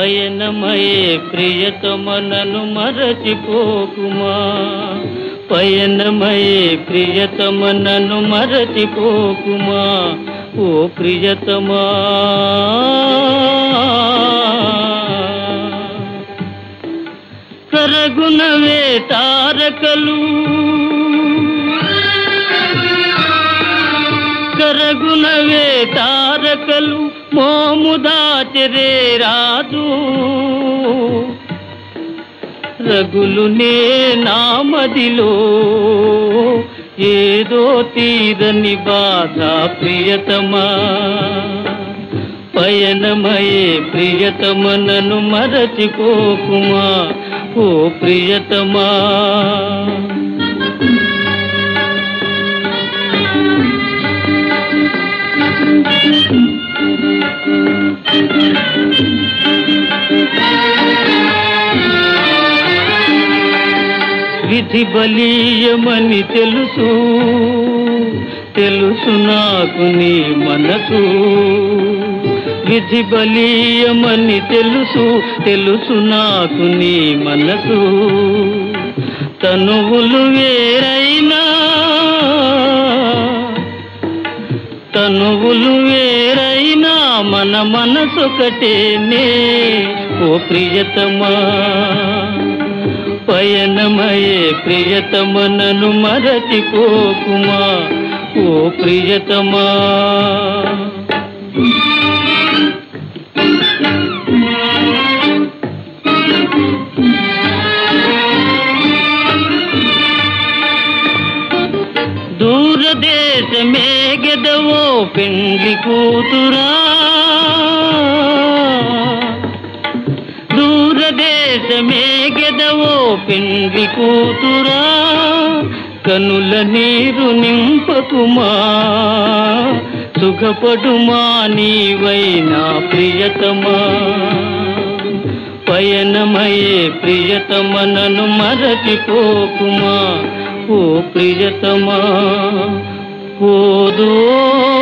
పయనమయే ప్రియతమనను మరచిపోకుమా పయనమయే ప్రియతమనను మరచిపోకుమా ఓ ప్రియతమా కరగునవే తారకలు కరగునవే తారకలు మోముదాచరే రాదు రగులునే నామదిలో ఏదో తీరని బాధ ప్రియతమా పయనమయే ప్రియతమనను మరచిపోకుమా ఓ ప్రియతమా విధి బలీయమని తెలుసు తెలుసు నాకు నీ మనసు విధి బలీయమని తెలుసు తెలుసు నాకు నీ మనసు తనువులు వేరైనా తనువులు వేరైనా మన మనసొకటేనే ఓ ప్రియతమా పయనమయే ప్రియతమనను మరచిపోకుమా ఓ ప్రియతమా దూరదేశమే గెదవో పెండ్లి కూతురా దూరదేశమే గెదవో పెండ్లి కూతురా కనుల నీరు నింపకుమా సుఖపడుమా నీవైనా ప్రియతమా పయనమయే ప్రియతమనను మరచిపోకుమా ఓ ప్రియతమా ఓదో